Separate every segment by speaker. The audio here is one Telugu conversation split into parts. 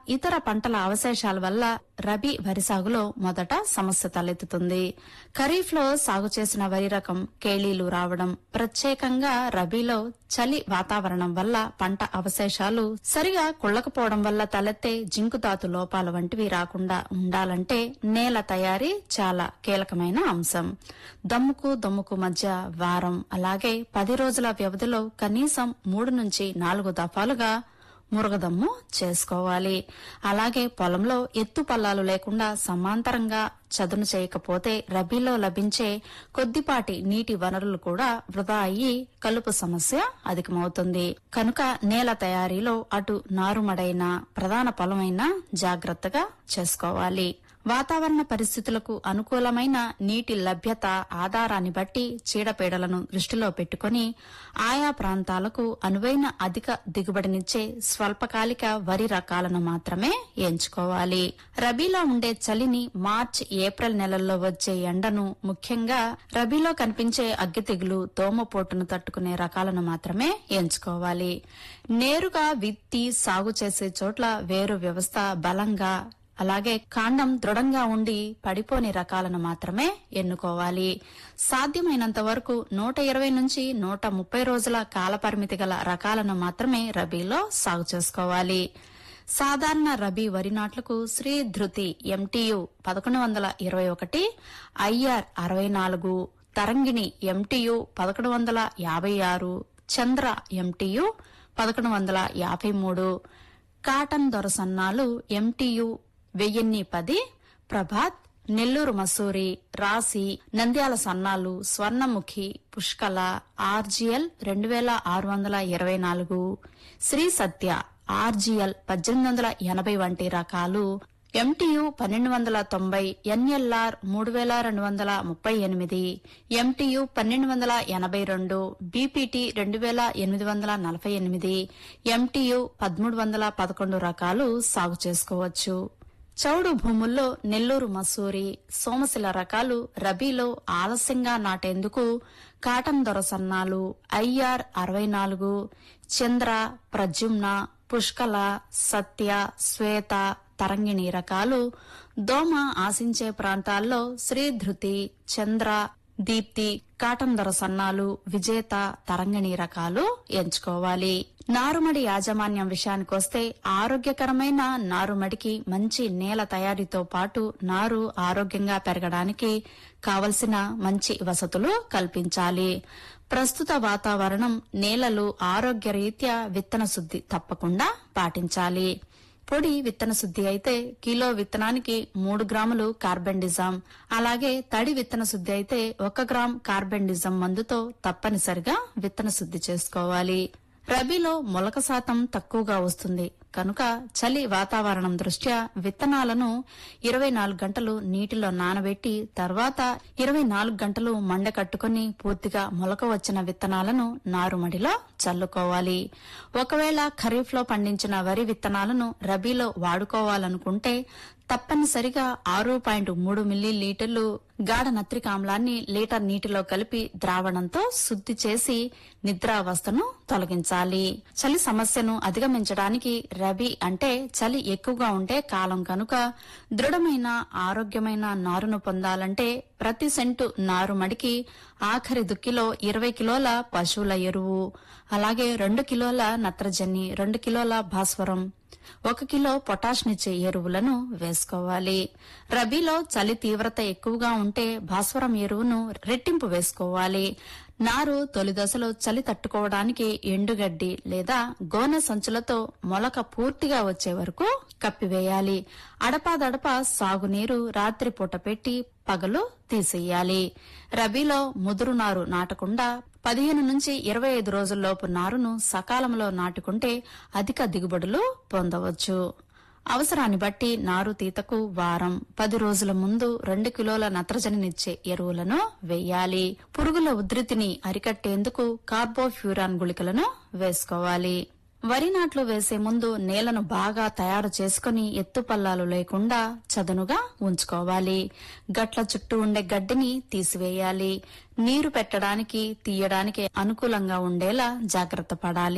Speaker 1: ఇతర పంటల అవశేషాల వల్ల రబీ వరి సాగులో మొదట సమస్య తలెత్తుతుంది ఖరీఫ్ లో సాగు చేసిన వరి రకం కేళీలు రావడం ప్రత్యేకంగా రబీలో చలి వాతావరణం వల్ల పంట అవశేషాలు సరిగా కుళ్ళకపోవడం వల్ల తలెత్తే జింకుధాతు లోపాల వంటివి రాకుండా ఉండాలంటే నేల తయారీ చాలా కీలకమైన అంశం దమ్ముకు దమ్ముకు మధ్య వారం అలాగే పది రోజుల వ్యవధిలో కనీసం మూడు నుంచి నాలుగు దఫాలుగా మురగదమ్ము చేసుకోవాలి అలాగే పొలంలో ఎత్తు పల్లాలు లేకుండా సమాంతరంగా చదును చేయకపోతే రబీలో లభించే కొద్దిపాటి నీటి వనరులు కూడా వృధా అయ్యి కలుపు సమస్య అధికమవుతుంది కనుక నేల తయారీలో అటు నారుమడైన ప్రధాన పొలమైనా జాగ్రత్తగా చేసుకోవాలి వాతావరణ పరిస్థితులకు అనుకూలమైన నీటి లభ్యత ఆధారాన్ని బట్టి చీడపీడలను దృష్టిలో పెట్టుకుని ఆయా ప్రాంతాలకు అనువైన అధిక దిగుబడినిచ్చే స్వల్పకాలిక వరి రకాలను మాత్రమే ఎంచుకోవాలి రబీలో ఉండే చలిని మార్చ్ ఏప్రిల్ నెలల్లో వచ్చే ఎండను ముఖ్యంగా రబీలో కనిపించే అగ్గి తెగులు దోమపోటును తట్టుకునే రకాలను మాత్రమే ఎంచుకోవాలి నేరుగా విత్తి సాగు చేసే చోట్ల వేరు వ్యవస్థ బలంగా అలాగే కాండం దృఢంగా ఉండి పడిపోని రకాలను మాత్రమే ఎన్నుకోవాలి సాధ్యమైనంత వరకు నూట ఇరవై నుంచి నూట ముప్పై రోజుల కాలపరిమితి గల రకాలను మాత్రమే రబీలో సాగు చేసుకోవాలి సాధారణ రబీ వరి నాట్లకు శ్రీ ధృతి ఎంటీయు పదకొండు వందల ఇరవై ఒకటి ఐఆర్ అరవై నాలుగు తరంగిణి ఎంటీయు పదకొండు వందల యాభై ఆరు చంద్ర ఎంటీయు పదకొండు వందల యాభై మూడు కాటన్ దొరసన్నాలు ఎంటీయు వెయ్యిన్ని పది ప్రభాత్ నెల్లూరు మసూరి రాశి నంద్యాల సన్నాలు స్వర్ణముఖి పుష్కల ఆర్జీఎల్ రెండు వేల ఆరు వందల ఇరవై నాలుగు శ్రీ సత్య ఆర్జీఎల్ పద్దెనిమిది వందల ఎనభై వంటి రకాలు ఎంటీయు పన్నెండు వందల తొంభై ఎన్ఎల్ఆర్ మూడు వేల రెండు వందల ముప్పై ఎనిమిది ఎంటీయు పన్నెండు వందల ఎనభై రెండు బీపీటీ రెండు వేల ఎనిమిది వందల నలభై ఎనిమిది ఎంటీయు పదమూడు వందల పదకొండు రకాలు సాగు చేసుకోవచ్చు చౌడు భూముల్లో నెల్లూరు మసూరి సోమశిల రకాలు రబీలో ఆలస్యంగా నాటేందుకు కాటన్ దొరసన్నాలు ఐఆర్ అరవై నాలుగు చంద్ర ప్రజుమ్న పుష్కల సత్య శ్వేత తరంగిణి రకాలు దోమ ఆశించే ప్రాంతాల్లో శ్రీధృతి చంద్ర దీప్తి కాటన్ దొర సన్నాలు విజేత తరంగిణి రకాలు ఎంచుకోవాలి నారుమడి యాజమాన్యం విషయానికొస్తే ఆరోగ్యకరమైన నారుమడికి మంచి నేల తయారీతో పాటు నారు ఆరోగ్యంగా పెరగడానికి కావలసిన మంచి వసతులు కల్పించాలి ప్రస్తుత వాతావరణం నేలలు ఆరోగ్యరీత్యా విత్తన శుద్ధి తప్పకుండా పాటించాలి పొడి విత్తన శుద్ధి అయితే కిలో విత్తనానికి మూడు గ్రాములు కార్బెండిజం అలాగే తడి విత్తన శుద్ధి అయితే ఒక గ్రామ్ కార్బెండిజం మందుతో తప్పనిసరిగా విత్తన శుద్ధి చేసుకోవాలి రబీలో మొలక శాతం తక్కువగా వస్తుంది కనుక చలి వాతావరణం దృష్ట్యా విత్తనాలను ఇరవై నాలుగు గంటలు నీటిలో నానబెట్టి తర్వాత ఇరవై నాలుగు గంటలు మండ కట్టుకుని పూర్తిగా మొలక వచ్చిన విత్తనాలను నారుమడిలో చల్లుకోవాలి ఒకవేళ ఖరీఫ్ లో పండించిన వరి విత్తనాలను రబీలో వాడుకోవాలనుకుంటే తప్పనిసరిగా ఆరు పాయింట్ మూడు మిల్లీ లీటర్లు గాఢ నత్రిక ఆమ్లాన్ని లీటర్ నీటిలో కలిపి ద్రావణంతో శుద్ధి చేసి నిద్రావస్థను తొలగించాలి చలి సమస్యను అధిగమించడానికి రబీ అంటే చలి ఎక్కువగా ఉండే కాలం కనుక దృఢమైన ఆరోగ్యమైన నారును పొందాలంటే ప్రతి సెంటు నారుమడికి ఆఖరి దుక్కిలో ఇరవై కిలోల పశువుల ఎరువు అలాగే రెండు కిలోల నత్రజని రెండు కిలోల భాస్వరం ఒక కిలో పొటాష్నిచ్చే ఎరువులను వేసుకోవాలి రబీలో చలి తీవ్రత ఎక్కువగా ఉంటే భాస్వరం ఎరువును రెట్టింపు వేసుకోవాలి నారు తొలి దశలో చలి తట్టుకోవడానికి ఎండుగడ్డి లేదా గోనె సంచులతో మొలక పూర్తిగా వచ్చే వరకు కప్పివేయాలి అడపాదడప సాగునీరు రాత్రిపూట పెట్టి పగలు తీసేయాలి రబీలో ముదురు నారు నాటకుండా పదిహేను నుంచి ఇరవై ఐదు రోజుల్లోపు నారును సకాలంలో నాటుకుంటే అధిక దిగుబడులు పొందవచ్చు అవసరాన్ని బట్టి నారు తీతకు వారం పది రోజుల ముందు రెండు కిలోల నత్రజనినిచ్చే ఎరువులను వేయాలి పురుగుల ఉధృతిని అరికట్టేందుకు కార్బోఫ్యూరాన్ గుళికలను వేసుకోవాలి వరి నాట్లు వేసే ముందు నేలను బాగా తయారు చేసుకుని ఎత్తుపల్లాలు లేకుండా చదునుగా ఉంచుకోవాలి గట్ల చుట్టూ ఉండే గడ్డిని తీసివేయాలి నీరు పెట్టడానికి తీయడానికి అనుకూలంగా ఉండేలా జాగ్రత్త పడాలి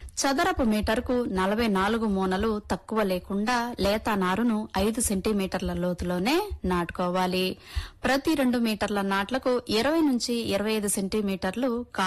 Speaker 1: చదరపు మీటర్కు నలభై నాలుగు మూనలు తక్కువ లేకుండా లేత నారును ఐదు సెంటీమీటర్ల లోతులోనే నాటుకోవాలి ప్రతి రెండు మీటర్ల నాట్లకు ఇరవై నుంచి ఇరవై ఐదు సెంటీమీటర్లు